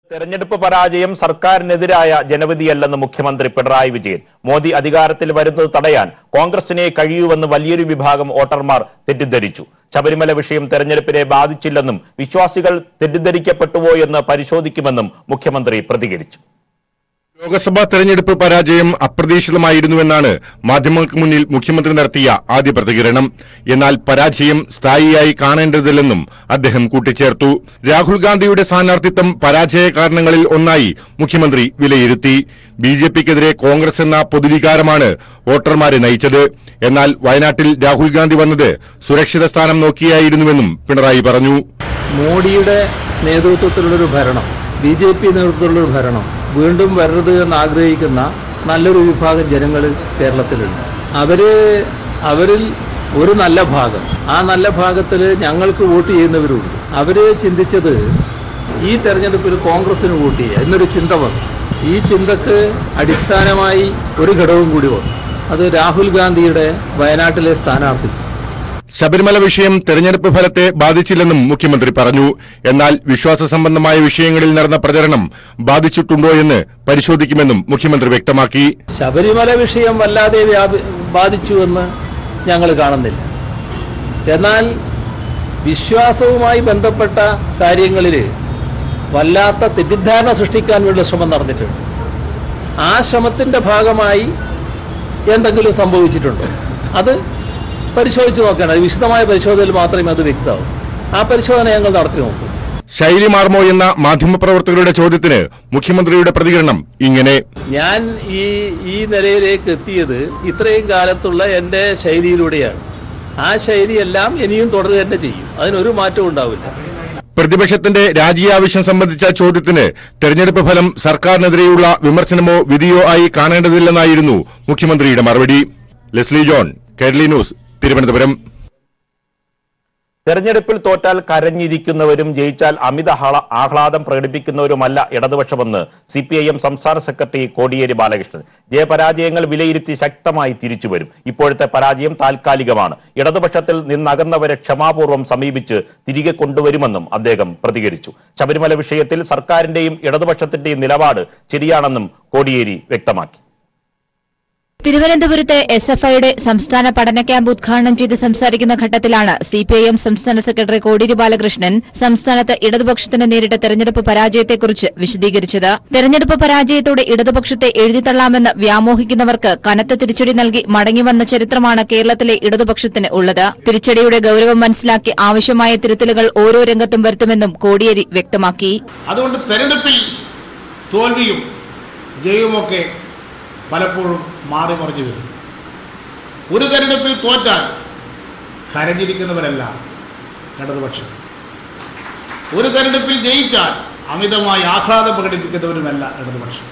തെരഞ്ഞെടുപ്പ് പരാജയം സർക്കാരിനെതിരായ ജനവിധിയല്ലെന്ന് മുഖ്യമന്ത്രി പിണറായി വിജയൻ മോദി അധികാരത്തിൽ വരുന്നത് തടയാൻ കോൺഗ്രസിനെ കഴിയൂവെന്ന് വലിയൊരു വിഭാഗം വോട്ടർമാർ തെറ്റിദ്ധരിച്ചു ശബരിമല വിഷയം തെരഞ്ഞെടുപ്പിനെ ബാധിച്ചില്ലെന്നും വിശ്വാസികൾ തെറ്റിദ്ധരിക്കപ്പെട്ടുവോ എന്ന് പരിശോധിക്കുമെന്നും മുഖ്യമന്ത്രി പ്രതികരിച്ചു ലോക്സഭാ തെരഞ്ഞെടുപ്പ് പരാജയം അപ്രതീക്ഷിതമായിരുന്നുവെന്നാണ് മാധ്യമങ്ങൾക്ക് മുന്നിൽ മുഖ്യമന്ത്രി നടത്തിയ ആദ്യ പ്രതികരണം എന്നാൽ പരാജയം സ്ഥായിയായി കാണേണ്ടതില്ലെന്നും അദ്ദേഹം കൂട്ടിച്ചേർത്തു രാഹുൽ ഗാന്ധിയുടെ സ്ഥാനാർത്ഥിത്വം പരാജയ കാരണങ്ങളിൽ ഒന്നായി മുഖ്യമന്ത്രി വിലയിരുത്തി ബി ജെ പിക്കെതിരെ കോൺഗ്രസ് എന്ന പൊതുവികാരമാണ് വോട്ടർമാരെ നയിച്ചത് എന്നാൽ വയനാട്ടിൽ രാഹുൽ ഗാന്ധി വന്നത് സുരക്ഷിത സ്ഥാനം നോക്കിയായിരുന്നുവെന്നും പിണറായി പറഞ്ഞു മോഡിയുടെ നേതൃത്വത്തിലുള്ളൊരു ഭരണം ബി ജെ പി നേതൃത്വത്തിലുള്ളൊരു ഭരണം വീണ്ടും വരരുത് എന്ന് ആഗ്രഹിക്കുന്ന നല്ലൊരു വിഭാഗം ജനങ്ങൾ കേരളത്തിലുണ്ട് അവര് അവരിൽ ഒരു നല്ല ഭാഗം ആ നല്ല ഭാഗത്തിൽ ഞങ്ങൾക്ക് വോട്ട് ചെയ്യുന്നവരുണ്ട് അവര് ചിന്തിച്ചത് ഈ തെരഞ്ഞെടുപ്പിൽ കോൺഗ്രസിന് വോട്ട് ചെയ്യുക എന്നൊരു ചിന്ത വന്നു ഈ ചിന്തക്ക് അടിസ്ഥാനമായി ഒരു ഘടകവും കൂടി വന്നു അത് രാഹുൽ ഗാന്ധിയുടെ വയനാട്ടിലെ സ്ഥാനാർത്ഥി ശബരിമല വിഷയം തെരഞ്ഞെടുപ്പ് ഫലത്തെ ബാധിച്ചില്ലെന്നും മുഖ്യമന്ത്രി പറഞ്ഞു എന്നാൽ വിശ്വാസ സംബന്ധമായ വിഷയങ്ങളിൽ നടന്ന പ്രചരണം ബാധിച്ചിട്ടുണ്ടോ എന്ന് പരിശോധിക്കുമെന്നും മുഖ്യമന്ത്രി വ്യക്തമാക്കി ശബരിമല വിഷയം വല്ലാതെ വ്യാപി ബാധിച്ചുവെന്ന് ഞങ്ങൾ കാണുന്നില്ല എന്നാൽ വിശ്വാസവുമായി ബന്ധപ്പെട്ട കാര്യങ്ങളിൽ വല്ലാത്ത തെറ്റിദ്ധാരണ സൃഷ്ടിക്കാൻ വേണ്ട ശ്രമം നടന്നിട്ടുണ്ട് ആ ശ്രമത്തിൻ്റെ ഭാഗമായി എന്തെങ്കിലും സംഭവിച്ചിട്ടുണ്ടോ അത് പരിശോധിച്ച് നോക്കണം അത് വിശദമായ പരിശോധനയിൽ മാത്രമേ അത് വ്യക്തമാവൂ ആ പരിശോധന ഞങ്ങൾ നടത്തി നോക്കും ശൈലി മാർമോ എന്ന മാധ്യമപ്രവർത്തകരുടെ ചോദ്യത്തിന് മുഖ്യമന്ത്രിയുടെ പ്രതികരണം ഇങ്ങനെ ഞാൻ ഈ ഈ നിലയിലേക്ക് എത്തിയത് ഇത്രയും കാലത്തുള്ള എൻ്റെ ശൈലിയിലൂടെയാണ് ആ ശൈലിയെല്ലാം ഇനിയും തുടരുക തന്നെ ചെയ്യും അതിനൊരു മാറ്റവും ഉണ്ടാവില്ല പ്രതിപക്ഷത്തിന്റെ രാജിയാവശ്യം സംബന്ധിച്ച ചോദ്യത്തിന് തെരഞ്ഞെടുപ്പ് ഫലം സർക്കാരിനെതിരെയുള്ള വിമർശനമോ വിധിയോ ആയി കാണേണ്ടതില്ലെന്നായിരുന്നു മുഖ്യമന്ത്രിയുടെ മറുപടി Leslie John Kairali news Thiruvananthapuram തെരഞ്ഞെടുപ്പിൽ തോറ്റാൽ കരഞ്ഞിരിക്കുന്നവരും ജയിച്ചാൽ അമിത ആഹ്ള- ആഹ്ലാദം പ്രകടിപ്പിക്കുന്നവരുമല്ല ഇടതുപക്ഷമെന്ന് സി പി ഐ എം സംസ്ഥാന സെക്രട്ടറി കോടിയേരി ബാലകൃഷ്ണൻ ജയപരാജയങ്ങൾ വിലയിരുത്തി ശക്തമായി തിരിച്ചുവരും ഇപ്പോഴത്തെ പരാജയം താൽക്കാലികമാണ് ഇടതുപക്ഷത്തിൽ നിന്നകന്നവരെ ക്ഷമാപൂർവ്വം സമീപിച്ച് തിരികെ കൊണ്ടുവരുമെന്നും അദ്ദേഹം പ്രതികരിച്ചു ശബരിമല വിഷയത്തിൽ സർക്കാരിന്റെയും ഇടതുപക്ഷത്തിന്റെയും നിലപാട് ശരിയാണെന്നും കോടിയേരി വ്യക്തമാക്കി തിരുവനന്തപുരത്ത് എസ് എഫ് ഐയുടെ സംസ്ഥാന പഠന ക്യാമ്പ് ഉദ്ഘാടനം ചെയ്ത് സംസാരിക്കുന്ന ഘട്ടത്തിലാണ് സി പി ഐ എം സംസ്ഥാന സെക്രട്ടറി കോടിയേരി ബാലകൃഷ്ണൻ സംസ്ഥാനത്ത് ഇടതുപക്ഷത്തിന് നേരിട്ട തെരഞ്ഞെടുപ്പ് പരാജയത്തെക്കുറിച്ച് വിശദീകരിച്ചത് തെരഞ്ഞെടുപ്പ് പരാജയത്തോടെ ഇടതുപക്ഷത്തെ എഴുതിത്തള്ളാമെന്ന് വ്യാമോഹിക്കുന്നവർക്ക് കനത്ത തിരിച്ചടി നൽകി മടങ്ങിവന്ന ചരിത്രമാണ് കേരളത്തിലെ ഇടതുപക്ഷത്തിന് ഉള്ളത് തിരിച്ചടിയുടെ ഗൌരവം മനസ്സിലാക്കി ആവശ്യമായ തിരുത്തലുകൾ ഓരോ രംഗത്തും വരുത്തുമെന്നും കോടിയേരി വ്യക്തമാക്കി അതുകൊണ്ട് തെരഞ്ഞെടുപ്പിൽ തോൽവിയും ജയവുമൊക്കെ പലപ്പോഴും മാറി മറിഞ്ഞു വരും ഒരു തെരഞ്ഞെടുപ്പിൽ തോറ്റാൽ കരഞ്ഞിരിക്കുന്നവരല്ല ഇടതുപക്ഷം ഒരു തെരഞ്ഞെടുപ്പിൽ ജയിച്ചാൽ അമിതമായി ആഹ്ലാദം പ്രകടിപ്പിക്കുന്നവരുമല്ല ഇടതുപക്ഷം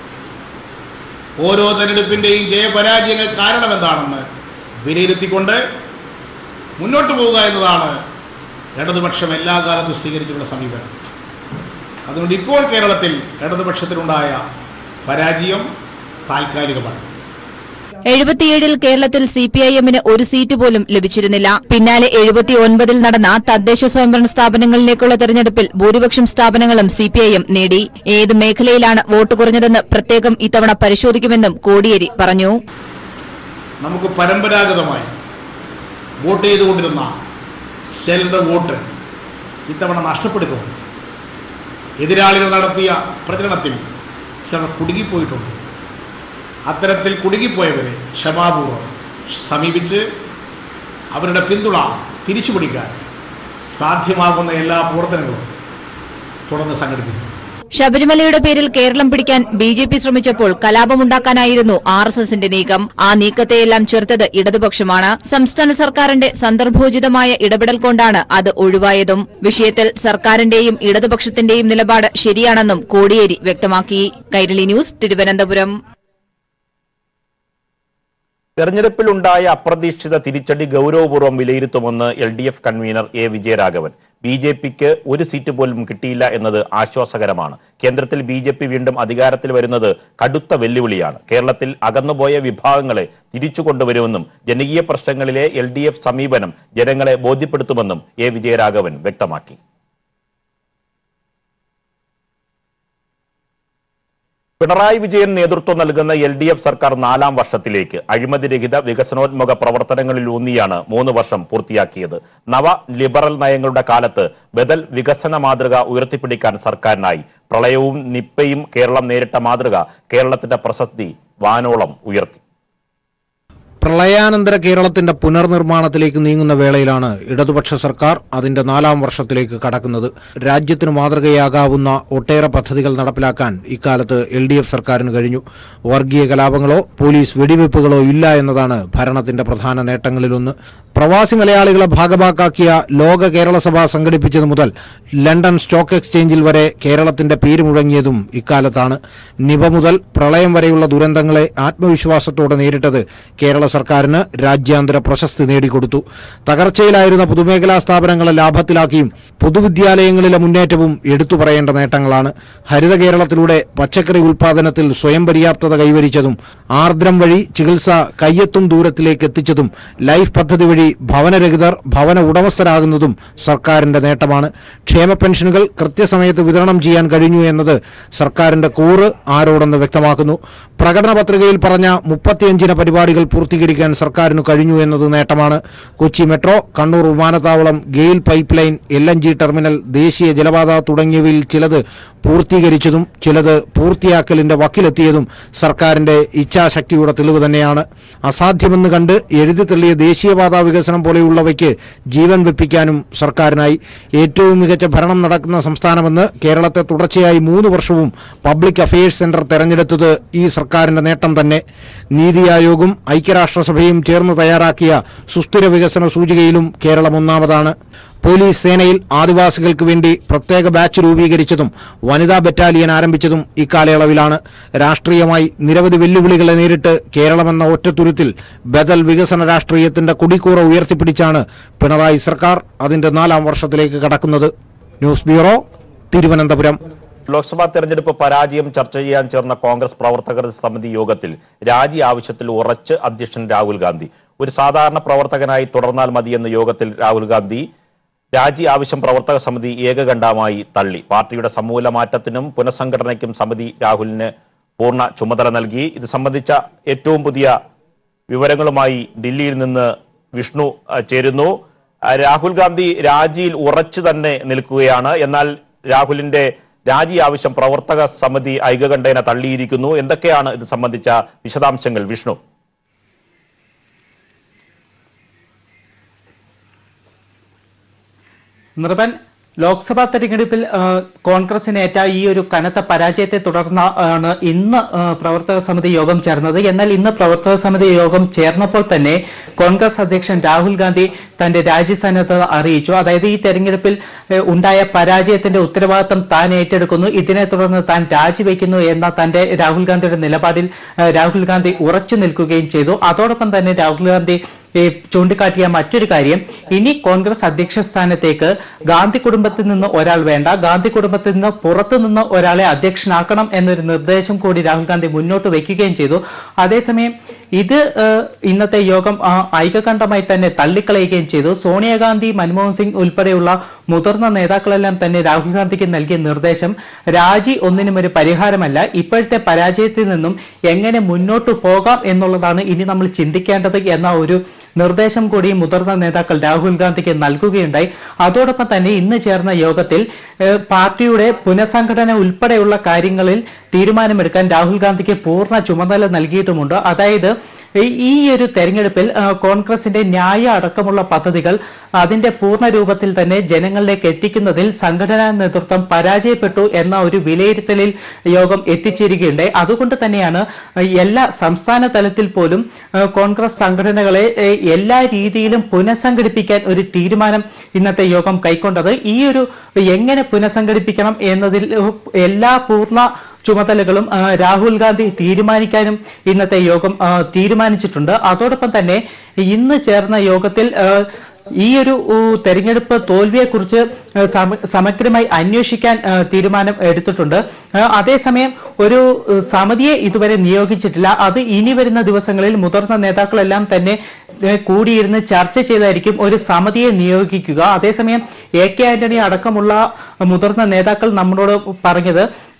ഓരോ തെരഞ്ഞെടുപ്പിൻ്റെയും ജയപരാജയങ്ങൾ കാരണമെന്താണെന്ന് വിലയിരുത്തിക്കൊണ്ട് മുന്നോട്ട് പോവുക എന്നതാണ് ഇടതുപക്ഷം എല്ലാ കാലത്തും സ്വീകരിച്ചിട്ടുള്ള സമീപനം അതുകൊണ്ട് ഇപ്പോൾ കേരളത്തിൽ ഇടതുപക്ഷത്തിനുണ്ടായ പരാജയം താൽക്കാലികമാണ് എഴുപത്തിയേഴിൽ കേരളത്തിൽ സി പി ഐ എമ്മിന് ഒരു സീറ്റ് പോലും ലഭിച്ചിരുന്നില്ല പിന്നാലെ എഴുപത്തിയൊൻപതിൽ നടന്ന തദ്ദേശ സ്വയംഭരണ സ്ഥാപനങ്ങളിലേക്കുള്ള തെരഞ്ഞെടുപ്പിൽ ഭൂരിപക്ഷം സ്ഥാപനങ്ങളും സി പി ഐ എം നേടി ഏത് മേഖലയിലാണ് വോട്ട് കുറഞ്ഞതെന്ന് പ്രത്യേകം ഇത്തവണ പരിശോധിക്കുമെന്നും കോടിയേരി പറഞ്ഞു നമുക്ക് പരമ്പരാഗതമായി വോട്ട് ചെയ്തുകൊണ്ടിരുന്ന ചിലരുടെ വോട്ട് ഇത്തവണ നഷ്ടപ്പെടുത്തുന്നു എതിരാളികൾ നടത്തിയ പ്രചരണത്തിൽ ചിലർ കുടുങ്ങിപ്പോയിട്ടുണ്ട് അത്തരത്തിൽ കുടുങ്ങിപ്പോയവരെ ക്ഷമാപൂർവ്വം സമീപിച്ച് അവരുടെ പിന്തുണ തിരിച്ചുപിടിക്കാൻ സാധ്യമാകുന്ന എല്ലാ പ്രവർത്തനങ്ങളും തുടർന്ന് സംഘടിപ്പിക്കും ശബരിമലയുടെ പേരിൽ കേരളം പിടിക്കാൻ ബി ജെ പി ശ്രമിച്ചപ്പോൾ കലാപമുണ്ടാക്കാനായിരുന്നു ആർ എസ് എസിന്റെ നീക്കം ആ നീക്കത്തെയെല്ലാം ചെറുത്തത് ഇടതുപക്ഷമാണ് സംസ്ഥാന സർക്കാരിന്റെ സന്ദർഭോചിതമായ ഇടപെടൽ കൊണ്ടാണ് അത് ഒഴിവായതും വിഷയത്തിൽ സർക്കാരിന്റെയും ഇടതുപക്ഷത്തിന്റെയും നിലപാട് ശരിയാണെന്നും കോടിയേരി വ്യക്തമാക്കി കൈരളി ന്യൂസ് തിരുവനന്തപുരം തെരഞ്ഞെടുപ്പിലുണ്ടായ അപ്രതീക്ഷിത തിരിച്ചടി ഗൗരവപൂർവ്വം വിലയിരുത്തുമെന്ന് L D F convener A Vijayaraghavan B J പിക്ക് ഒരു സീറ്റ് പോലും കിട്ടിയില്ല എന്നത് ആശ്വാസകരമാണ് കേന്ദ്രത്തിൽ ബി ജെ പി വീണ്ടും അധികാരത്തിൽ വരുന്നത് കടുത്ത വെല്ലുവിളിയാണ് കേരളത്തിൽ അകന്നുപോയ വിഭാഗങ്ങളെ തിരിച്ചു കൊണ്ടുവരുമെന്നും ജനകീയ പ്രശ്നങ്ങളിലെ എൽ ഡി എഫ് സമീപനം ജനങ്ങളെ ബോധ്യപ്പെടുത്തുമെന്നും എ വിജയരാഘവൻ വ്യക്തമാക്കി പിണറായി വിജയൻ നേതൃത്വം നൽകുന്ന എൽ ഡി എഫ് സർക്കാർ നാലാം വർഷത്തിലേക്ക് അഴിമതിരഹിത വികസനോന്മുഖ പ്രവർത്തനങ്ങളിലൂന്നിയാണ് മൂന്ന് വർഷം പൂർത്തിയാക്കിയത് നവ ലിബറൽ നയങ്ങളുടെ കാലത്ത് ബദൽ വികസന മാതൃക ഉയർത്തിപ്പിടിക്കാൻ സർക്കാരിനായി പ്രളയവും നിപ്പയും കേരളം നേരിട്ട മാതൃക കേരളത്തിന്റെ പ്രശസ്തി വാനോളം ഉയർത്തി പ്രളയാനന്തര കേരളത്തിന്റെ പുനർനിർമ്മാണത്തിലേക്ക് നീങ്ങുന്ന വേളയിലാണ് ഇടതുപക്ഷ സർക്കാർ അതിന്റെ നാലാം വർഷത്തിലേക്ക് കടക്കുന്നത് രാജ്യത്തിന് മാതൃകയാകാവുന്ന ഒട്ടേറെ പദ്ധതികൾ നടപ്പിലാക്കാൻ ഇക്കാലത്ത് എൽ ഡി എഫ് സർക്കാരിന് കഴിഞ്ഞു വർഗീയ കലാപങ്ങളോ പോലീസ് വെടിവെപ്പുകളോ ഇല്ല എന്നതാണ് ഭരണത്തിന്റെ പ്രധാന നേട്ടങ്ങളിലൊന്ന് പ്രവാസി മലയാളികളെ ഭാഗഭാക്കാക്കിയ ലോക കേരള സഭ സംഘടിപ്പിച്ചത് മുതൽ ലണ്ടൻ സ്റ്റോക്ക് എക്സ്ചേഞ്ചിൽ വരെ കേരളത്തിന്റെ പേര് മുഴങ്ങിയതും ഇക്കാലത്താണ് നിപ മുതൽ പ്രളയം വരെയുള്ള ദുരന്തങ്ങളെ ആത്മവിശ്വാസത്തോടെ നേരിട്ടത് കേരള സർക്കാരിന് രാജ്യാന്തര പ്രശസ്തി നേടിക്കൊടുത്തു തകർച്ചയിലായിരുന്ന പൊതുമേഖലാ സ്ഥാപനങ്ങളെ ലാഭത്തിലാക്കിയും പൊതുവിദ്യാലയങ്ങളിലെ മുന്നേറ്റവും എടുത്തു പറയേണ്ട നേട്ടങ്ങളാണ് ഹരിത കേരളത്തിലൂടെ പച്ചക്കറി ഉൽപാദനത്തിൽ സ്വയം പര്യാപ്തത കൈവരിച്ചതും ആർദ്രം വഴി ചികിത്സ കയ്യെത്തും ദൂരത്തിലേക്ക് എത്തിച്ചതും ലൈഫ് പദ്ധതി വഴി ഭവനരഹിതർ ഭവന ഉടമസ്ഥരാകുന്നതും സർക്കാരിന്റെ നേട്ടമാണ് ക്ഷേമ പെൻഷനുകൾ കൃത്യസമയത്ത് വിതരണം ചെയ്യാൻ കഴിഞ്ഞു എന്നത് സർക്കാരിന്റെ കൂറ് ആരോടെന്ന് വ്യക്തമാക്കുന്നു പ്രകടന പത്രികയിൽ പറഞ്ഞ മുപ്പത്തിയഞ്ചിന പരിപാടികൾ പൂർത്തീകരിക്കാൻ സർക്കാരിന് കഴിഞ്ഞു എന്നത് നേട്ടമാണ് കൊച്ചി മെട്രോ കണ്ണൂർ വിമാനത്താവളം GAIL pipe line L N G terminal ദേശീയ ജലപാത തുടങ്ങിയവയിൽ ചിലത് പൂർത്തീകരിച്ചതും ചിലത് പൂർത്തിയാക്കലിന്റെ വക്കിലെത്തിയതും സർക്കാരിന്റെ ഇച്ഛാശക്തിയുടെ തെളിവ് തന്നെയാണ് അസാധ്യമെന്ന് കണ്ട് എഴുതി തള്ളിയ ദേശീയപാത വികസനം പോലെയുള്ളവയ്ക്ക് ജീവൻ വെപ്പിക്കാനും സർക്കാരിനായി ഏറ്റവും മികച്ച ഭരണം നടക്കുന്ന സംസ്ഥാനമെന്ന് കേരളത്തെ തുടർച്ചയായി മൂന്ന് വർഷവും പബ്ലിക് അഫയേഴ്സ് സെന്റർ തെരഞ്ഞെടുത്തത് ഈ സർക്കാരിന്റെ നേട്ടം തന്നെ നീതി ആയോഗും ഐക്യരാഷ്ട്രസഭയും ചേർന്ന് തയ്യാറാക്കിയ സുസ്ഥിര വികസന സൂചികയിലും കേരളം ഒന്നാമതാണ് പോലീസ് സേനയിൽ ആദിവാസികൾക്ക് വേണ്ടി പ്രത്യേക ബാച്ച് രൂപീകരിച്ചതും വനിതാ ബറ്റാലിയൻ ആരംഭിച്ചതും ഇക്കാലയളവിലാണ് രാഷ്ട്രീയമായി നിരവധി വെല്ലുവിളികളെ നേരിട്ട് കേരളമെന്ന ഒറ്റത്തുരുത്തിൽ ബദൽ വികസന രാഷ്ട്രീയത്തിന്റെ കുടിക്കൂറ ഉയർത്തിപ്പിടിച്ചാണ് പിണറായി സർക്കാർ അതിന്റെ നാലാം വർഷത്തിലേക്ക് കടക്കുന്നത് ന്യൂസ് ബ്യൂറോ തിരുവനന്തപുരം ലോക്സഭാ തെരഞ്ഞെടുപ്പ് പരാജയം ചർച്ച ചെയ്യാൻ ചേർന്ന കോൺഗ്രസ് പ്രവർത്തകർ സമിതി യോഗത്തിൽ രാജി ആവശ്യത്തിൽ ഉറച്ച് അധ്യക്ഷൻ രാഹുൽ ഗാന്ധി ഒരു സാധാരണ പ്രവർത്തകനായി തുടർന്നാൽ മതിയെന്ന യോഗത്തിൽ രാഹുൽ ഗാന്ധി രാജി ആവശ്യം പ്രവർത്തക സമിതി ഏകകണ്ഠമായി തള്ളി പാർട്ടിയുടെ സമൂല മാറ്റത്തിനും പുനഃസംഘടനയ്ക്കും സമിതി രാഹുലിന് പൂർണ്ണ ചുമതല നൽകി ഇത് സംബന്ധിച്ച ഏറ്റവും പുതിയ വിവരങ്ങളുമായി ദില്ലിയിൽ നിന്ന് വിഷ്ണു അഹ്, ചേരുന്നു അഹ്, രാഹുൽ ഗാന്ധി രാജിയിൽ ഉറച്ചു തന്നെ നിൽക്കുകയാണ് എന്നാൽ രാഹുലിന്റെ രാജി ആവശ്യം പ്രവർത്തക സമിതി ഐകകണ്ഠേന തള്ളിയിരിക്കുന്നു എന്തൊക്കെയാണ് ഇത് സംബന്ധിച്ച വിശദാംശങ്ങൾ വിഷ്ണു നിർഭൻ ലോക്സഭാ തെരഞ്ഞെടുപ്പിൽ ആ, കോൺഗ്രസിന് ഏറ്റ ഈ ഒരു കനത്ത പരാജയത്തെ തുടർന്ന് ആണ് ഇന്ന് ആ, പ്രവർത്തക സമിതി യോഗം ചേർന്നത് എന്നാൽ ഇന്ന് പ്രവർത്തക സമിതി യോഗം ചേർന്നപ്പോൾ തന്നെ കോൺഗ്രസ് അധ്യക്ഷൻ രാഹുൽ ഗാന്ധി തന്റെ രാജ്യസന്നദ്ധത അറിയിച്ചു അതായത് ഈ തെരഞ്ഞെടുപ്പിൽ ഏ, ഉണ്ടായ പരാജയത്തിന്റെ ഉത്തരവാദിത്തം താൻ ഏറ്റെടുക്കുന്നു ഇതിനെ തുടർന്ന് താൻ രാജിവെക്കുന്നു എന്ന തന്റെ രാഹുൽ ഗാന്ധിയുടെ നിലപാടിൽ ആ, രാഹുൽ ഗാന്ധി ഉറച്ചു നിൽക്കുകയും ചെയ്തു അതോടൊപ്പം തന്നെ രാഹുൽ ഗാന്ധി ഏ, ചൂണ്ടിക്കാട്ടിയ മറ്റൊരു കാര്യം ഇനി കോൺഗ്രസ് അധ്യക്ഷ സ്ഥാനത്തേക്ക് ഗാന്ധി കുടുംബത്തിൽ നിന്ന് ഒരാൾ വേണ്ട ഗാന്ധി കുടുംബത്തിൽ നിന്ന് പുറത്തു നിന്ന് ഒരാളെ അധ്യക്ഷനാക്കണം എന്നൊരു നിർദ്ദേശം കൂടി രാഹുൽ ഗാന്ധി മുന്നോട്ട് വെക്കുകയും ചെയ്തു അതേസമയം ഇത് ഏ, ഇന്നത്തെ യോഗം ആ, ഐകകണ്ഠമായി തന്നെ തള്ളിക്കളയുകയും ചെയ്തു സോണിയാഗാന്ധി മൻമോഹൻ സിംഗ് ഉൾപ്പെടെയുള്ള മുതിർന്ന നേതാക്കളെല്ലാം തന്നെ രാഹുൽ ഗാന്ധിക്ക് നൽകിയ നിർദ്ദേശം രാജി ഒന്നിനും ഒരു പരിഹാരമല്ല ഇപ്പോഴത്തെ പരാജയത്തിൽ നിന്നും എങ്ങനെ മുന്നോട്ട് പോകാം എന്നുള്ളതാണ് ഇനി നമ്മൾ ചിന്തിക്കേണ്ടത് എന്ന ഒരു നിർദ്ദേശം കൂടി മുതിർന്ന നേതാക്കൾ രാഹുൽ ഗാന്ധിക്ക് നൽകുകയുണ്ടായി അതോടൊപ്പം തന്നെ ഇന്ന് ചേർന്ന യോഗത്തിൽ ഏഹ്, പാർട്ടിയുടെ പുനഃസംഘടന ഉൾപ്പെടെയുള്ള കാര്യങ്ങളിൽ തീരുമാനമെടുക്കാൻ രാഹുൽ ഗാന്ധിക്ക് പൂർണ്ണ ചുമതല നൽകിയിട്ടുമുണ്ട് അതായത് ഈ- ഈ ഒരു തെരഞ്ഞെടുപ്പിൽ ആ, കോൺഗ്രസിന്റെ ന്യായ അടക്കമുള്ള പദ്ധതികൾ അതിന്റെ പൂർണ്ണ രൂപത്തിൽ തന്നെ ജനങ്ങളിലേക്ക് എത്തിക്കുന്നതിൽ സംഘടനാ നേതൃത്വം പരാജയപ്പെട്ടു എന്ന ഒരു വിലയിരുത്തലിൽ യോഗം എത്തിച്ചേരുകയുണ്ടായി അതുകൊണ്ട് തന്നെയാണ് എല്ലാ സംസ്ഥാന തലത്തിൽ പോലും ആ, കോൺഗ്രസ് സംഘടനകളെ ഏ, എല്ലാ രീതിയിലും പുനഃസംഘടിപ്പിക്കാൻ ഒരു തീരുമാനം ഇന്നത്തെ യോഗം കൈക്കൊണ്ടത് ഈ ഒരു എങ്ങനെ പുനഃസംഘടിപ്പിക്കണം എന്നതിൽ ഉ, എല്ലാ പൂർണ്ണ ചുമതലകളും ആ, രാഹുൽ ഗാന്ധി തീരുമാനിക്കാനും ഇന്നത്തെ യോഗം ആ, തീരുമാനിച്ചിട്ടുണ്ട് അതോടൊപ്പം തന്നെ ഇന്ന് ചേർന്ന യോഗത്തിൽ ആ, ഈ ഒരു ഊ, തെരഞ്ഞെടുപ്പ് തോൽവിയെക്കുറിച്ച് ആ, സമ- സമഗ്രമായി അന്വേഷിക്കാൻ ആ, തീരുമാനം എടുത്തിട്ടുണ്ട് ആ, അതേസമയം ഒരു ആ, സമിതിയെ ഇതുവരെ നിയോഗിച്ചിട്ടില്ല അത് ഇനി വരുന്ന ദിവസങ്ങളിൽ മുതിർന്ന നേതാക്കളെല്ലാം തന്നെ ഏ, കൂടിയിരുന്ന് ചർച്ച ചെയ്തായിരിക്കും ഒരു സമിതിയെ നിയോഗിക്കുക അതേസമയം എ കെ ആന്റണി അടക്കമുള്ള മുതിർന്ന നേതാക്കൾ നമ്മളോട് പറഞ്ഞത്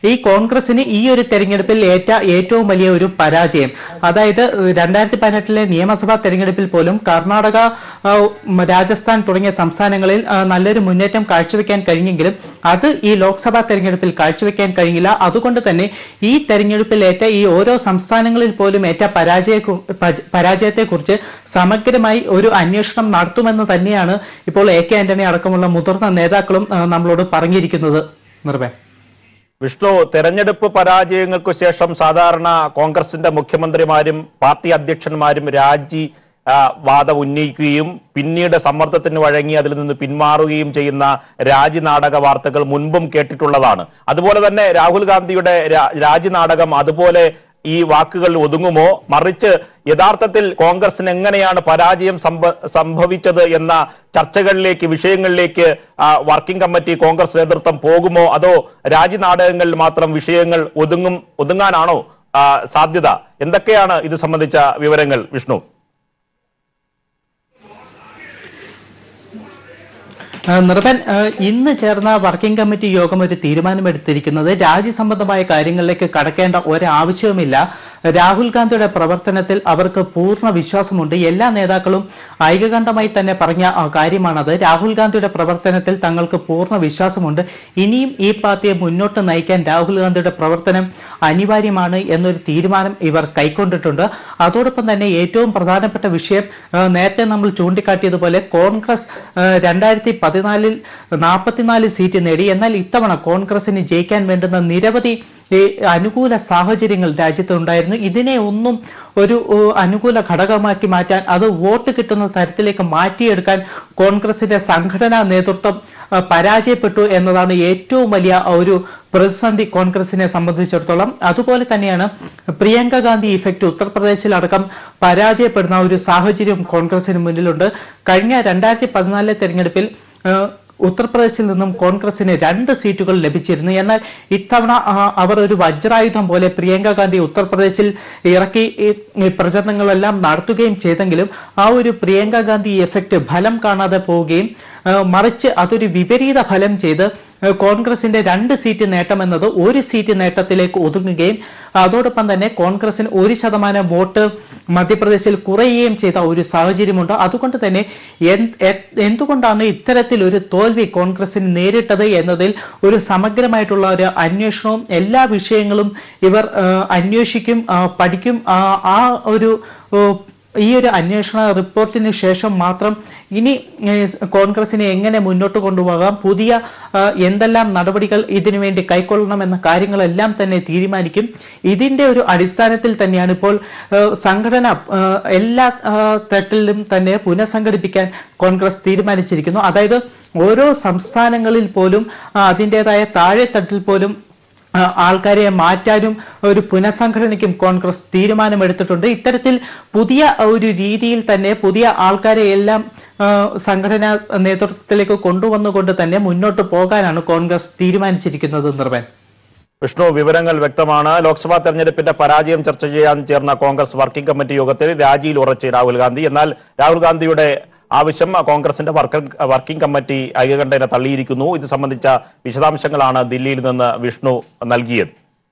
ഈ കോൺഗ്രസിന് ഈ ഒരു തെരഞ്ഞെടുപ്പിൽ ഏറ്റ ഏറ്റവും വലിയ ഒരു പരാജയം അതായത് രണ്ടായിരത്തി പതിനെട്ടിലെ നിയമസഭാ തെരഞ്ഞെടുപ്പിൽ പോലും കർണാടക ആ, ഉം, രാജസ്ഥാൻ തുടങ്ങിയ സംസ്ഥാനങ്ങളിൽ ആ, നല്ലൊരു മുന്നേറ്റം കാഴ്ചവെക്കാൻ കഴിഞ്ഞെങ്കിലും അത് ഈ ലോക്സഭാ തെരഞ്ഞെടുപ്പിൽ കാഴ്ചവെക്കാൻ കഴിഞ്ഞില്ല അതുകൊണ്ട് തന്നെ ഈ തെരഞ്ഞെടുപ്പിൽ ഏറ്റ ഈ ഓരോ സംസ്ഥാനങ്ങളിൽ പോലും ഏറ്റ പരാജയ പരാജയത്തെക്കുറിച്ച് സമഗ്രമായി ഒരു അന്വേഷണം നടത്തുമെന്ന് തന്നെയാണ് ഇപ്പോൾ എ കെ ആന്റണി അടക്കമുള്ള മുതിർന്ന നേതാക്കളും ആ, നമ്മളോട് പറഞ്ഞിരിക്കുന്നത് നിർഭയ വിഷ്ണു തെരഞ്ഞെടുപ്പ് പരാജയങ്ങൾക്കു ശേഷം സാധാരണ കോൺഗ്രസിന്റെ മുഖ്യമന്ത്രിമാരും പാർട്ടി അധ്യക്ഷന്മാരും രാജി ആ, വാദം ഉന്നയിക്കുകയും പിന്നീട് സമ്മർദ്ദത്തിന് വഴങ്ങി അതിൽ നിന്ന് പിന്മാറുകയും ചെയ്യുന്ന രാജിനാടക വാർത്തകൾ മുൻപും കേട്ടിട്ടുള്ളതാണ് അതുപോലെ തന്നെ രാഹുൽ ഗാന്ധിയുടെ രാ- രാജിനാടകം അതുപോലെ ഈ വാക്കുകൾ ഒതുങ്ങുമോ മറിച്ച് യഥാർത്ഥത്തിൽ കോൺഗ്രസിന് എങ്ങനെയാണ് പരാജയം സംഭ- സംഭവിച്ചത് എന്ന ചർച്ചകളിലേക്ക് വിഷയങ്ങളിലേക്ക് ആ, വർക്കിംഗ് കമ്മിറ്റി കോൺഗ്രസ് നേതൃത്വം പോകുമോ അതോ രാജിനാടകങ്ങളിൽ മാത്രം വിഷയങ്ങൾ ഒതുങ്ങും ഒതുങ്ങാനാണോ ആ, സാധ്യത എന്തൊക്കെയാണ് ഇത് സംബന്ധിച്ച വിവരങ്ങൾ വിഷ്ണു ആ, നിർഭൻ ആ, ഇന്ന് ചേർന്ന വർക്കിംഗ് കമ്മിറ്റി യോഗം ഒരു തീരുമാനമെടുത്തിരിക്കുന്നത് രാജി സംബന്ധമായ കാര്യങ്ങളിലേക്ക് കടക്കേണ്ട ഒരാവശ്യവുമില്ല രാഹുൽ ഗാന്ധിയുടെ പ്രവർത്തനത്തിൽ അവർക്ക് പൂർണ്ണ വിശ്വാസമുണ്ട് എല്ലാ നേതാക്കളും ഐകകണ്ഠമായി തന്നെ പറഞ്ഞ ആ, കാര്യമാണത് രാഹുൽ ഗാന്ധിയുടെ പ്രവർത്തനത്തിൽ തങ്ങൾക്ക് പൂർണ്ണ വിശ്വാസമുണ്ട് ഇനിയും ഈ പാർട്ടിയെ മുന്നോട്ട് നയിക്കാൻ രാഹുൽ ഗാന്ധിയുടെ പ്രവർത്തനം അനിവാര്യമാണ് എന്നൊരു തീരുമാനം ഇവർ കൈക്കൊണ്ടിട്ടുണ്ട് അതോടൊപ്പം തന്നെ ഏറ്റവും പ്രധാനപ്പെട്ട വിഷയം ആ, നേരത്തെ നമ്മൾ ചൂണ്ടിക്കാട്ടിയതുപോലെ കോൺഗ്രസ് രണ്ടായിരത്തി പതിനാലിൽ നാൽപ്പത്തിനാല് സീറ്റ് നേടി എന്നാൽ ഇത്തവണ കോൺഗ്രസിന് ജയിക്കാൻ വേണ്ടുന്ന നിരവധി ഈ, അനുകൂല സാഹചര്യങ്ങൾ രാജ്യത്തുണ്ടായിരുന്നു ഇതിനെ ഒന്നും ഒരു ഓ, അനുകൂല ഘടകമാക്കി മാറ്റാൻ അത് വോട്ട് കിട്ടുന്ന തരത്തിലേക്ക് മാറ്റിയെടുക്കാൻ കോൺഗ്രസിന്റെ സംഘടനാ നേതൃത്വം ആ, പരാജയപ്പെട്ടു എന്നതാണ് ഏറ്റവും വലിയ ഒരു പ്രതിസന്ധി കോൺഗ്രസിനെ സംബന്ധിച്ചിടത്തോളം അതുപോലെ തന്നെയാണ് പ്രിയങ്ക ഗാന്ധി ഇഫക്റ്റ് ഉത്തർപ്രദേശിലടക്കം പരാജയപ്പെടുന്ന ഒരു സാഹചര്യം കോൺഗ്രസിന് മുന്നിലുണ്ട് കഴിഞ്ഞ രണ്ടായിരത്തി പതിനാലിലെ തെരഞ്ഞെടുപ്പിൽ ആ, ഉത്തർപ്രദേശിൽ നിന്നും കോൺഗ്രസിന് രണ്ട് സീറ്റുകൾ ലഭിച്ചിരുന്നു എന്നാൽ ഇത്തവണ ആ, അവർ ഒരു വജ്രായുധം പോലെ പ്രിയങ്ക ഗാന്ധി ഉത്തർപ്രദേശിൽ ഇറക്കി ഈ ഈ പ്രചരണങ്ങളെല്ലാം നടത്തുകയും ചെയ്തെങ്കിലും ആ ഒരു പ്രിയങ്ക ഗാന്ധി എഫക്റ്റ് ഫലം കാണാതെ പോവുകയും ആ, മറിച്ച് അതൊരു വിപരീത ഫലം ചെയ്ത് ആ, കോൺഗ്രസിന്റെ രണ്ട് സീറ്റ് നേട്ടമെന്നത് ഒരു സീറ്റ് നേട്ടത്തിലേക്ക് ഒതുങ്ങുകയും അതോടൊപ്പം തന്നെ കോൺഗ്രസിന് ഒരു ശതമാനം വോട്ട് മധ്യപ്രദേശിൽ കുറയുകയും ചെയ്ത ഒരു സാഹചര്യമുണ്ട് അതുകൊണ്ട് തന്നെ എന്ത്- എ- എന്തുകൊണ്ടാണ് ഇത്തരത്തിൽ ഒരു തോൽവി കോൺഗ്രസിന് നേരിട്ടത് എന്നതിൽ ഒരു സമഗ്രമായിട്ടുള്ള ഒരു അന്വേഷണവും എല്ലാ വിഷയങ്ങളും ഇവർ ആ, അന്വേഷിക്കും ആ, പഠിക്കും ആ, ആ ഒരു ഓ, ഈ ഒരു അന്വേഷണ റിപ്പോർട്ടിന് ശേഷം മാത്രം ഇനി ഏഹ്, കോൺഗ്രസിനെ എങ്ങനെ മുന്നോട്ട് കൊണ്ടുപോകാം പുതിയ ആ, എന്തെല്ലാം നടപടികൾ ഇതിനു വേണ്ടി കൈക്കൊള്ളണം എന്ന കാര്യങ്ങളെല്ലാം തന്നെ തീരുമാനിക്കും ഇതിന്റെ ഒരു അടിസ്ഥാനത്തിൽ തന്നെയാണ് ഇപ്പോൾ ആ, സംഘടന ആ, എല്ലാ ആ, തട്ടിലും തന്നെ പുനഃസംഘടിപ്പിക്കാൻ കോൺഗ്രസ് തീരുമാനിച്ചിരിക്കുന്നു അതായത് ഓരോ സംസ്ഥാനങ്ങളിൽ പോലും ആ, അതിൻ്റെതായ താഴെത്തട്ടിൽ പോലും ആ, ആൾക്കാരെ മാറ്റാനും ഒരു പുനഃസംഘടനയ്ക്കും കോൺഗ്രസ് തീരുമാനമെടുത്തിട്ടുണ്ട് ഇത്തരത്തിൽ പുതിയ ഒരു രീതിയിൽ തന്നെ പുതിയ ആൾക്കാരെ എല്ലാം ആ, സംഘടനാ നേതൃത്വത്തിലേക്ക് കൊണ്ടുവന്നുകൊണ്ട് തന്നെ മുന്നോട്ട് പോകാനാണ് കോൺഗ്രസ് തീരുമാനിച്ചിരിക്കുന്നത് നിർവൻ വിഷ്ണു വിവരങ്ങൾ വ്യക്തമാണ് ലോക്സഭാ തെരഞ്ഞെടുപ്പിന്റെ പരാജയം ചർച്ച ചെയ്യാൻ ചേർന്ന കോൺഗ്രസ് വർക്കിംഗ് കമ്മിറ്റി യോഗത്തിൽ രാജിയിൽ ഉറച്ച് രാഹുൽ ഗാന്ധി എന്നാൽ രാഹുൽ ഗാന്ധിയുടെ ആവശ്യം കോൺഗ്രസിന്റെ വർക്ക- വർക്കിംഗ് കമ്മിറ്റി ഐകകണ്ഠേന തള്ളിയിരിക്കുന്നു ഇത് സംബന്ധിച്ച വിശദാംശങ്ങളാണ് ദില്ലിയിൽ നിന്ന് വിഷ്ണു നൽകിയത്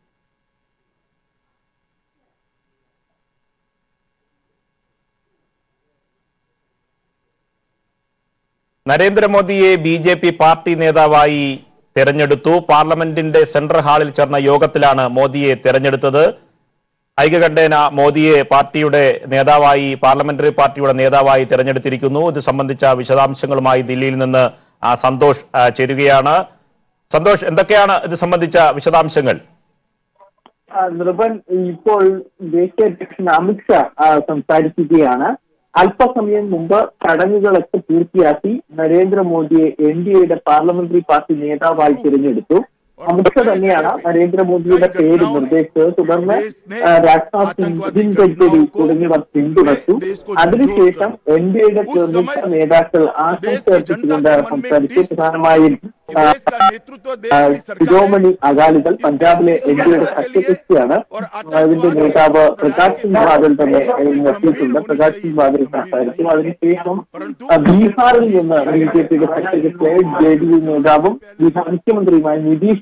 നരേന്ദ്രമോദിയെ ബി ജെ പി പാർട്ടി നേതാവായി തെരഞ്ഞെടുത്തു പാർലമെന്റിന്റെ സെൻട്രൽ ഹാളിൽ ചേർന്ന യോഗത്തിലാണ് മോദിയെ തെരഞ്ഞെടുത്തത് ഐകകണ്ഠേന മോദിയെ പാർട്ടിയുടെ നേതാവായി പാർലമെന്ററി പാർട്ടിയുടെ നേതാവായി തെരഞ്ഞെടുത്തിരിക്കുന്നു ഇത് സംബന്ധിച്ച വിശദാംശങ്ങളുമായി ദില്ലിയിൽ നിന്ന് ആ, സന്തോഷ് ആ, ചേരുകയാണ് സന്തോഷ് എന്തൊക്കെയാണ് ഇത് സംബന്ധിച്ച വിശദാംശങ്ങൾ ആ, നിർഭൻ ഇപ്പോൾ ദേശീയ അധ്യക്ഷൻ അമിത്ഷാ ആ, സംസാരിക്കുകയാണ് അല്പസമയം മുമ്പ് ചടങ്ങുകളൊക്കെ പൂർത്തിയാക്കി നരേന്ദ്രമോദിയെ എൻ ഡി എയുടെ പാർലമെന്ററി പാർട്ടി നേതാവായി തിരഞ്ഞെടുത്തു അമിത്ഷാ തന്നെയാണ് നരേന്ദ്രമോദിയുടെ പേര് നിർദ്ദേശിച്ചത് തുടർന്ന് ആ, രാജ്നാഥ് സിംഗ് നിതിൻ ഗഡ്കരി തുടങ്ങിയവർ പിന്തുണച്ചു അതിനുശേഷം എൻ ഡി എയുടെ പ്രമുഖ നേതാക്കൾ ആശംസ അർപ്പിച്ചുകൊണ്ട് സംസാരിച്ചു പ്രധാനമായും ആ, ആ, ശിരോമണി അകാലിദൾ പഞ്ചാബിലെ എൻ ഡി എയുടെ സഖ്യകക്ഷിയാണ് അതിന്റെ നേതാവ് പ്രകാശ് സിംഗ് ബാദൽ തന്നെ ഇന്ന് എത്തിയിട്ടുണ്ട് പ്രകാശ് സിംഗ് ബാദൽ സംസാരിച്ചു അതിനുശേഷം ആ, ബീഹാറിൽ നിന്ന് ബി ജെ പിയുടെ സഖ്യകക്ഷിയായ ജെ ഡി യു നേതാവും ബീഹാർ മുഖ്യമന്ത്രിയുമായ നിതീഷ്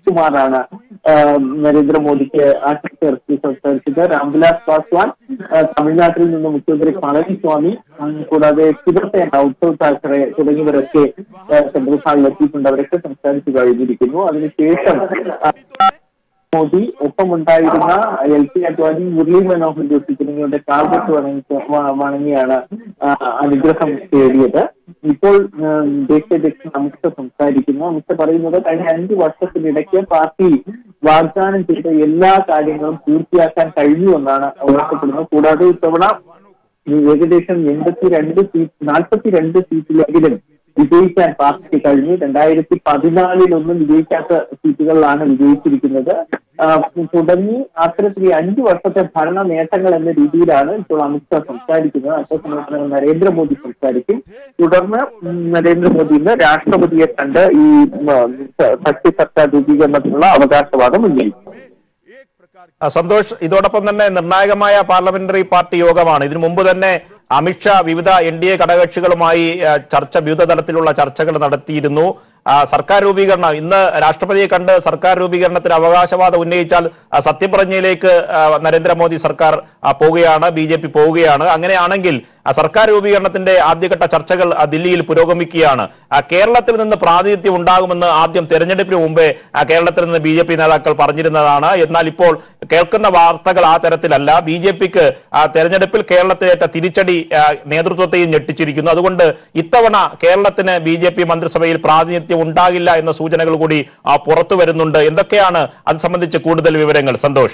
നിതീഷ് കുമാറാണ് ആ, നരേന്ദ്രമോദിക്ക് ആശംസ ഇറക്കി സംസാരിച്ചത് രാംവിലാസ് പാസ്വാൻ ആ, തമിഴ്നാട്ടിൽ നിന്ന് മുഖ്യമന്ത്രി പളനിസ്വാമി ഉം, കൂടാതെ ശിവസേന ഉദ്ധവ് താക്കറെ തുടങ്ങിയവരൊക്കെ ആ, സെൻട്രൽ ഹാളിൽ എത്തിയിട്ടുണ്ട് അവരൊക്കെ സംസാരിച്ചു കഴിഞ്ഞിരിക്കുന്നു അതിനുശേഷം ആ, മോദി ഒപ്പമുണ്ടായിരുന്ന എൽ പി അദ്വാനി മുരളി മനോഹർ ജോഷി തുടങ്ങിയവരുടെ കാൽവെട്ട് വണങ്ങി വ- വണങ്ങിയാണ് ആ, അനുഗ്രഹം തേടിയത് ഇപ്പോൾ ഉം, ദേശീയ അധ്യക്ഷൻ അമിത്ഷാ സംസാരിക്കുന്നു അമിത്ഷാ പറയുന്നത് കഴിഞ്ഞ അഞ്ചു വർഷത്തിനിടയ്ക്ക് പാർട്ടി വാഗ്ദാനം ചെയ്ത എല്ലാ കാര്യങ്ങളും പൂർത്തിയാക്കാൻ കഴിഞ്ഞു എന്നാണ് അവകാശപ്പെടുന്നത് കൂടാതെ ഇത്തവണ ഏകദേശം എൺപത്തിരണ്ട് സീറ്റ് നാൽപ്പത്തിരണ്ട് സീറ്റിലെങ്കിലും വിജയിക്കാൻ പാർട്ടിക്ക് കഴിഞ്ഞു രണ്ടായിരത്തി പതിനാലിലൊന്നും വിജയിക്കാത്ത സീറ്റുകളിലാണ് വിജയിച്ചിരിക്കുന്നത് ആ, തുടങ്ങി അത്തരത്തിൽ ഈ അഞ്ചു വർഷത്തെ ഭരണ നേട്ടങ്ങൾ എന്ന രീതിയിലാണ് ഇപ്പോൾ അമിത്ഷാ സംസാരിക്കുന്നത് അല്പസമയത്തിനകം നരേന്ദ്രമോദി സംസാരിക്കും തുടർന്ന് ഉം, നരേന്ദ്രമോദി ഇന്ന് രാഷ്ട്രപതിയെ കണ്ട് ഈ ഉം, സഖ്യ സർക്കാർ രൂപീകരണത്തിനുള്ള അവകാശവാദം ഉന്നയിക്കും ആ, സന്തോഷ് ഇതോടൊപ്പം തന്നെ നിർണായകമായ പാർലമെന്ററി പാർട്ടി യോഗമാണ് ഇതിനു മുമ്പ് തന്നെ അമിത്ഷാ വിവിധ എൻ ഡി എ ഘടകകക്ഷികളുമായി ആ, ചർച്ച വിവിധ തലത്തിലുള്ള ചർച്ചകൾ നടത്തിയിരുന്നു ആ, സർക്കാർ രൂപീകരണം ഇന്ന് രാഷ്ട്രപതിയെ കണ്ട് സർക്കാർ രൂപീകരണത്തിന് അവകാശവാദം ഉന്നയിച്ചാൽ ആ, സത്യപ്രതിജ്ഞയിലേക്ക് ആ, നരേന്ദ്രമോദി സർക്കാർ ആ, പോവുകയാണ് ബി ജെ പി പോവുകയാണ് അങ്ങനെയാണെങ്കിൽ ആ, സർക്കാർ രൂപീകരണത്തിന്റെ ആദ്യഘട്ട ചർച്ചകൾ ആ, ദില്ലിയിൽ പുരോഗമിക്കുകയാണ് ആ, കേരളത്തിൽ നിന്ന് പ്രാതിനിധ്യം ഉണ്ടാകുമെന്ന് ആദ്യം തെരഞ്ഞെടുപ്പിന് മുമ്പേ ആ, കേരളത്തിൽ നിന്ന് ബി ജെ പി നേതാക്കൾ പറഞ്ഞിരുന്നതാണ് എന്നാൽ ഇപ്പോൾ കേൾക്കുന്ന വാർത്തകൾ ആ തരത്തിലല്ല ബി ജെ പിക്ക് തെരഞ്ഞെടുപ്പിൽ കേരളത്തിലേറ്റ തിരിച്ചടി ആ, നേതൃത്വത്തെയും ഞെട്ടിച്ചിരിക്കുന്നു അതുകൊണ്ട് ഇത്തവണ കേരളത്തിന് ബി ജെ പി മന്ത്രിസഭയിൽ പ്രാതിനിധ്യം ഉണ്ടാകില്ല എന്ന സൂചനകൾ കൂടി ആ, പുറത്തു വരുന്നുണ്ട് എന്തൊക്കെയാണ് അത് സംബന്ധിച്ച് കൂടുതൽ വിവരങ്ങൾ സന്തോഷ്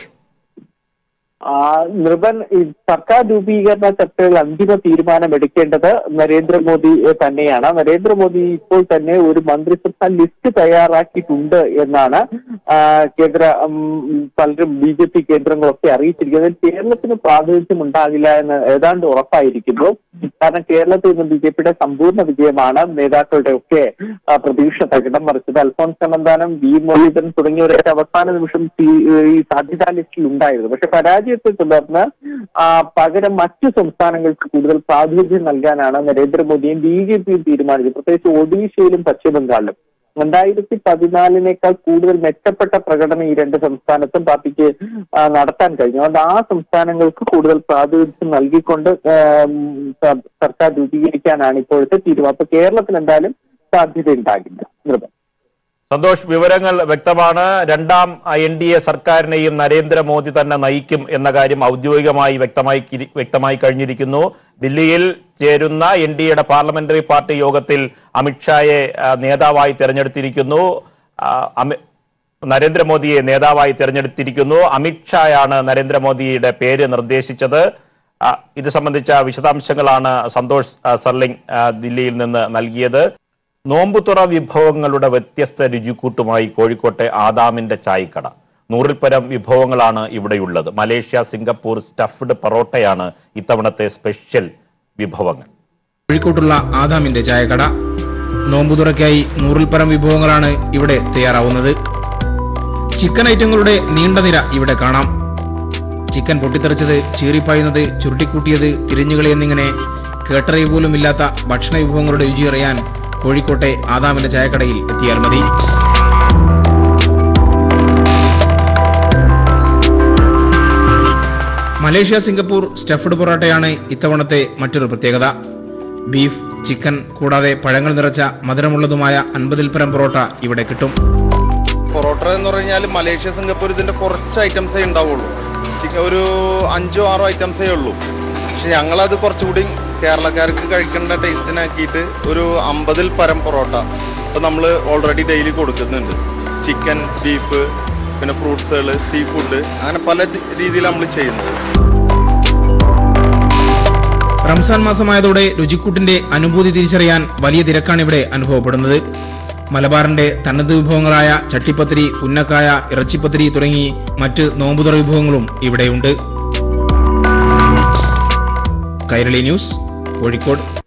ആ, നൃപൻ ഈ സർക്കാർ രൂപീകരണ ചർച്ചകൾ അന്തിമ തീരുമാനം എടുക്കേണ്ടത് നരേന്ദ്രമോദി ഏ, തന്നെയാണ് നരേന്ദ്രമോദി ഇപ്പോൾ തന്നെ ഒരു മന്ത്രിസഭ ലിസ്റ്റ് തയ്യാറാക്കിയിട്ടുണ്ട് എന്നാണ് ആ, കേന്ദ്ര ഉം, പലരും ബി ജെ പി കേന്ദ്രങ്ങളൊക്കെ അറിയിച്ചിരിക്കുന്നത് കേരളത്തിന് പ്രാതിനിധ്യം ഉണ്ടാകില്ല എന്ന് ഏതാണ്ട് ഉറപ്പായിരിക്കുന്നു കാരണം കേരളത്തിൽ നിന്ന് ബി ജെ പിയുടെ സമ്പൂർണ്ണ വിജയമാണ് നേതാക്കളുടെ ഒക്കെ ആ, പ്രതീക്ഷ തകിടം മറിച്ചത് അൽഫോൺസ് കണ്ണന്താനം വി മുരളീധരൻ തുടങ്ങിയവരൊക്കെ അവസാന നിമിഷം ഈ- ഈ സാധ്യതാ ലിസ്റ്റിൽ ഉണ്ടായിരുന്നു പക്ഷെ പരാജയത്തെ തുടർന്ന് ആ, പകരം മറ്റു സംസ്ഥാനങ്ങൾക്ക് കൂടുതൽ പ്രാതിനിധ്യം നൽകാനാണ് നരേന്ദ്രമോദിയും ബി ജെ പിയും തീരുമാനിച്ചത് പ്രത്യേകിച്ച് ഒഡീഷയിലും പശ്ചിമ ബംഗാളിലും രണ്ടായിരത്തി പതിനാലിനേക്കാൾ കൂടുതൽ മെച്ചപ്പെട്ട പ്രകടനം ഈ രണ്ട് സംസ്ഥാനത്തും പാർട്ടിക്ക് ആ, നടത്താൻ കഴിഞ്ഞു അതുകൊണ്ട് ആ സംസ്ഥാനങ്ങൾക്ക് കൂടുതൽ പ്രാതിനിധ്യം നൽകിക്കൊണ്ട് ആം, സ- സർക്കാർ രൂപീകരിക്കാനാണ് ഇപ്പോഴത്തെ തീരുമാനം അപ്പൊ കേരളത്തിൽ എന്തായാലും സാധ്യത ഉണ്ടാകില്ല നൃപൻ സന്തോഷ് വിവരങ്ങൾ വ്യക്തമാണ് രണ്ടാം എൻ ഡി എ സർക്കാരിനെയും നരേന്ദ്രമോദി തന്നെ നയിക്കും എന്ന കാര്യം ഔദ്യോഗികമായി വ്യക്തമായി കിരി- വ്യക്തമായി കഴിഞ്ഞിരിക്കുന്നു ദില്ലിയിൽ ചേരുന്ന എൻ ഡി എയുടെ പാർലമെന്ററി പാർട്ടി യോഗത്തിൽ അമിത്ഷായെ ആ, നേതാവായി തെരഞ്ഞെടുത്തിരിക്കുന്നു ആ, അമി- നരേന്ദ്രമോദിയെ നേതാവായി തെരഞ്ഞെടുത്തിരിക്കുന്നു അമിത്ഷായാണ് നരേന്ദ്രമോദിയുടെ പേര് നിർദ്ദേശിച്ചത് ആ, ഇത് സംബന്ധിച്ച വിശദാംശങ്ങളാണ് സന്തോഷ് ആ, സർലിംഗ് ആ, ദില്ലിയിൽ നിന്ന് നൽകിയത് നോമ്പുതുറ വിഭവങ്ങളുടെ വ്യത്യസ്ത രുചിക്കൂട്ടുമായി കോഴിക്കോട്ടെ ആദാമിന്റെ ചായക്കട നൂറിൽ പരം വിഭവങ്ങളാണ് ഇവിടെയുള്ളത് മലേഷ്യ സിംഗപ്പൂർ സ്റ്റഫ്ഡ് പൊറോട്ടയാണ് ഇത്തവണത്തെ സ്പെഷ്യൽ വിഭവങ്ങൾ കോഴിക്കോട്ടുള്ള ആദാമിന്റെ ചായക്കട നോമ്പുതുറയ്ക്കായി നൂറിൽ പരം വിഭവങ്ങളാണ് ഇവിടെ തയ്യാറാവുന്നത് ചിക്കൻ ഐറ്റങ്ങളുടെ നീണ്ട നിര ഇവിടെ കാണാം ചിക്കൻ പൊട്ടിത്തെറിച്ചത് ചീറിപ്പായുന്നത് ചുരുട്ടിക്കൂട്ടിയത് തിരിഞ്ഞുകളി എന്നിങ്ങനെ കേട്ടറിവ് പോലും ഇല്ലാത്ത ഭക്ഷണ വിഭവങ്ങളുടെ രുചി അറിയാൻ കോഴിക്കോട്ടെ ആദാമിന്റെ ചായക്കടയിൽ എത്തിയാൽ മതി മലേഷ്യ സിംഗപ്പൂർ സ്റ്റഫ്ഡ് പൊറോട്ടയാണ് ഇത്തവണത്തെ മറ്റൊരു പ്രത്യേകത ബീഫ് ചിക്കൻ കൂടാതെ പഴങ്ങൾ നിറച്ച മധുരമുള്ളതുമായ അൻപതിൽ പരം പൊറോട്ട ഇവിടെ കിട്ടും പൊറോട്ട എന്ന് പറഞ്ഞാൽ മലേഷ്യ സിംഗപ്പൂർ ഇതിന്റെ കുറച്ച് ഐറ്റംസേ ഉണ്ടാവുള്ളൂ ചിക്കൻ ഒരു അഞ്ചോ ആറോ ഐറ്റംസേ ഉള്ളൂ പക്ഷെ ഞങ്ങളത് കുറച്ചുകൂടി കേരളക്കാർക്ക് കഴിക്കേണ്ട ടേസ്റ്റിനാക്കിയിട്ട് ഒരു അമ്പതിൽ പരം പൊറോട്ട ഇപ്പം നമ്മൾ ഓൾറെഡി ഡെയിലി കൊടുക്കുന്നുണ്ട് ചിക്കൻ ബീഫ് പിന്നെ ഫ്രൂട്ട്സുകൾ സീ ഫുഡ് അങ്ങനെ പല രീതിയിൽ നമ്മൾ ചെയ്യുന്നത് റംസാൻ മാസമായതോടെ രുചിക്കൂട്ടിന്റെ അനുഭൂതി തിരിച്ചറിയാൻ വലിയ തിരക്കാണ് ഇവിടെ അനുഭവപ്പെടുന്നത് മലബാറിന്റെ തനത് വിഭവങ്ങളായ ചട്ടിപ്പത്തിരി ഉന്നക്കായ ഇറച്ചിപ്പത്തിരി തുടങ്ങി മറ്റ് നോമ്പുതുറ വിഭവങ്ങളും ഇവിടെയുണ്ട് കൈരളി ന്യൂസ് കോഴിക്കോട്